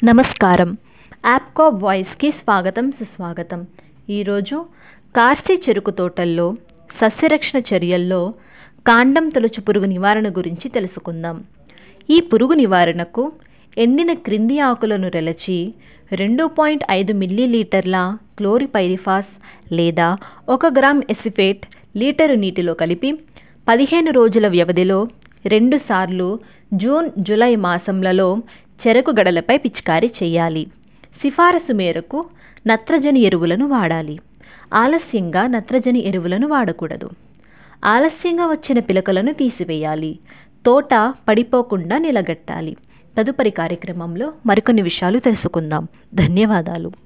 నమస్కారం యాప్కో వాయిస్కి స్వాగతం సుస్వాగతం ఈరోజు కార్సీ చెరుకు తోటల్లో సస్యరక్షణ చర్యల్లో కాండం తొలుచు పురుగు నివారణ గురించి తెలుసుకుందాం ఈ పురుగు నివారణకు ఎండిన క్రింది ఆకులను రెలచి రెండు పాయింట్ ఐదు మిల్లీలీటర్ల క్లోరిపైరిఫాస్ లేదా ఒక గ్రామ్ ఎసిఫేట్ లీటరు నీటిలో కలిపి పదిహేను రోజుల వ్యవధిలో రెండుసార్లు జూన్ జూలై మాసంలలో చెరకు గడలపై పిచికారీ చేయాలి సిఫారసు మేరకు నత్రజని ఎరువులను వాడాలి ఆలస్యంగా నత్రజని ఎరువులను వాడకూడదు ఆలస్యంగా వచ్చిన పిలకలను తీసివేయాలి తోట పడిపోకుండా నిలగట్టాలి తదుపరి కార్యక్రమంలో మరికొన్ని విషయాలు తెలుసుకుందాం ధన్యవాదాలు